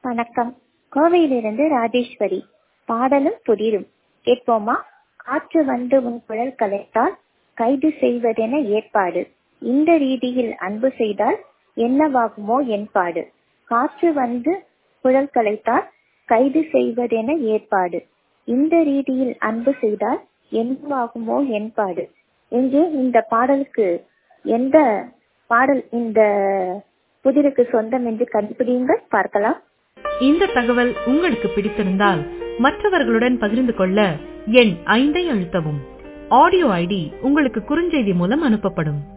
வணக்கம் கோவையிலிருந்து ராஜேஸ்வரி பாடலும் புதிரும் கேட்போமா காற்று வந்து உன் குழல் கலைத்தால் கைது செய்வதென ஏற்பாடு இந்த ரீதியில் அன்பு செய்தால் என்னவாகுமோ என்பாடு காற்று வந்து குழல் கலைத்தால் கைது செய்வதென ஏற்பாடு இந்த ரீதியில் அன்பு செய்தால் என்னவாகுமோ என்பாடு இங்கே இந்த பாடலுக்கு எந்த பாடல் இந்த புதிருக்கு சொந்தம் என்று கண்டுபிடியுங்கள் பார்க்கலாம் இந்த தகவல் உங்களுக்கு பிடித்திருந்தால் மற்றவர்களுடன் பகிர்ந்து கொள்ள எண் ஐந்தை அழுத்தவும் ஆடியோ ஐடி உங்களுக்கு குறுஞ்செய்தி மூலம் அனுப்பப்படும்